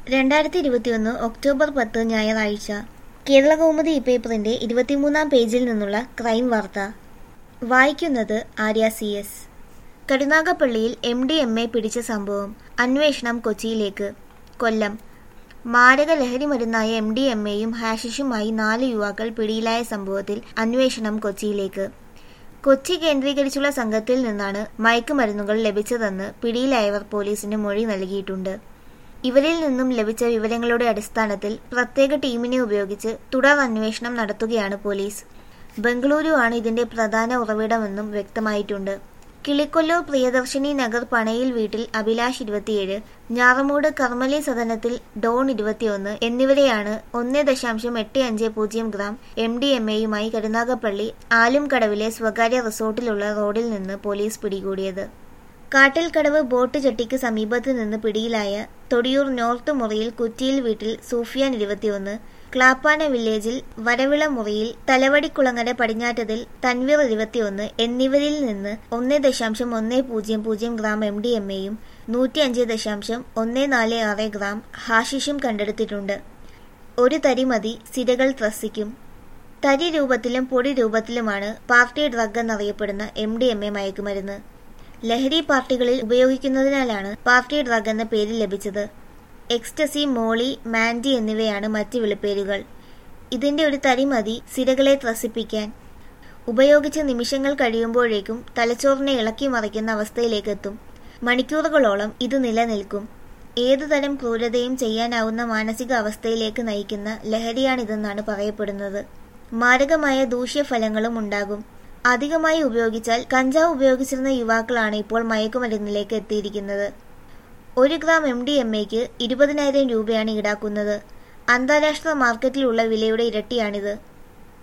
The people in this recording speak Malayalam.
രണ്ടായിരത്തി ഇരുപത്തിയൊന്ന് ഒക്ടോബർ പത്ത് ഞായറാഴ്ച കേരളകൗമുദി പേപ്പറിന്റെ ഇരുപത്തിമൂന്നാം പേജിൽ നിന്നുള്ള ക്രൈം വാർത്ത വായിക്കുന്നത് ആര്യ സി എസ് കരുനാഗപ്പള്ളിയിൽ എം ഡി എം എ പിടിച്ച സംഭവം അന്വേഷണം കൊച്ചിയിലേക്ക് കൊല്ലം മാരക ലഹരി മരുന്നായ എം ഡി എം എയും ഹാഷിഷുമായി നാല് യുവാക്കൾ പിടിയിലായ സംഭവത്തിൽ അന്വേഷണം കൊച്ചിയിലേക്ക് കൊച്ചി കേന്ദ്രീകരിച്ചുള്ള സംഘത്തിൽ നിന്നാണ് മയക്കുമരുന്നുകൾ ലഭിച്ചതെന്ന് പിടിയിലായവർ പോലീസിന് മൊഴി നൽകിയിട്ടുണ്ട് ഇവരിൽ നിന്നും ലഭിച്ച വിവരങ്ങളുടെ അടിസ്ഥാനത്തിൽ പ്രത്യേക ടീമിനെ ഉപയോഗിച്ച് തുടർ അന്വേഷണം നടത്തുകയാണ് പോലീസ് ബംഗളൂരു ആണ് ഇതിന്റെ പ്രധാന ഉറവിടമെന്നും വ്യക്തമായിട്ടുണ്ട് കിളിക്കൊല്ലൂർ പ്രിയദർശിനി നഗർ പണയിൽ വീട്ടിൽ അഭിലാഷ് ഇരുപത്തിയേഴ് ഞാറമൂട് കർമ്മലി സദനത്തിൽ ഡോൺ ഇരുപത്തിയൊന്ന് എന്നിവരെയാണ് ഒന്ന് ദശാംശം എട്ട് അഞ്ച് പൂജ്യം ഗ്രാം എം ഡി എം എയുമായി കരുനാഗപ്പള്ളി ആലുംകടവിലെ സ്വകാര്യ റിസോർട്ടിലുള്ള റോഡിൽ നിന്ന് പോലീസ് പിടികൂടിയത് കാട്ടിൽക്കടവ് ബോട്ട് ചട്ടിക്ക് സമീപത്ത് നിന്ന് പിടിയിലായ തൊടിയൂർ നോർത്ത് മുറിയിൽ കുറ്റിയിൽ വീട്ടിൽ സൂഫിയാൻ ഇരുപത്തിയൊന്ന് ക്ലാപ്പാന വില്ലേജിൽ വരവിള മുറിയിൽ തലവടിക്കുളങ്ങര പടിഞ്ഞാറ്റതിൽ തൻവീർ ഇരുപത്തിയൊന്ന് എന്നിവരിൽ നിന്ന് ഒന്ന് ദശാംശം ഒന്ന് പൂജ്യം പൂജ്യം ഗ്രാം എം ഡി എം എയും നൂറ്റി അഞ്ച് ദശാംശം ഒന്ന് നാല് ആറ് ഗ്രാം ഹാഷിഷും കണ്ടെടുത്തിട്ടുണ്ട് ഒരു തരി മതി സിരകൾ ത്രസിക്കും തരി രൂപത്തിലും പൊടി രൂപത്തിലുമാണ് പാർട്ടി ഡ്രഗ് എന്നറിയപ്പെടുന്ന എം ഡി എം എ മയക്കുമരുന്ന് ലഹരി പാർട്ടികളിൽ ഉപയോഗിക്കുന്നതിനാലാണ് പാർട്ടി ഡ്രഗ് എന്ന പേര് ലഭിച്ചത് എക്സ്റ്റസി മോളി മാൻഡി എന്നിവയാണ് മറ്റ് വിളിപ്പേരുകൾ ഇതിന്റെ ഒരു തരി മതി സിരകളെ ത്രസിപ്പിക്കാൻ ഉപയോഗിച്ച് നിമിഷങ്ങൾ കഴിയുമ്പോഴേക്കും തലച്ചോറിനെ ഇളക്കി മറിക്കുന്ന അവസ്ഥയിലേക്ക് എത്തും മണിക്കൂറുകളോളം ഇത് നിലനിൽക്കും ഏതുതരം ക്രൂരതയും ചെയ്യാനാവുന്ന മാനസിക അവസ്ഥയിലേക്ക് നയിക്കുന്ന ലഹരിയാണിതെന്നാണ് പറയപ്പെടുന്നത് മാരകമായ ദൂഷ്യഫലങ്ങളും ഉണ്ടാകും അധികമായി ഉപയോഗിച്ചാൽ കഞ്ചാവ് ഉപയോഗിച്ചിരുന്ന യുവാക്കളാണ് ഇപ്പോൾ മയക്കുമരുന്നിലേക്ക് എത്തിയിരിക്കുന്നത് ഒരു ഗ്രാം എം ഡി എം എക്ക് ഇരുപതിനായിരം രൂപയാണ് ഈടാക്കുന്നത് അന്താരാഷ്ട്ര മാർക്കറ്റിലുള്ള വിലയുടെ ഇരട്ടിയാണിത്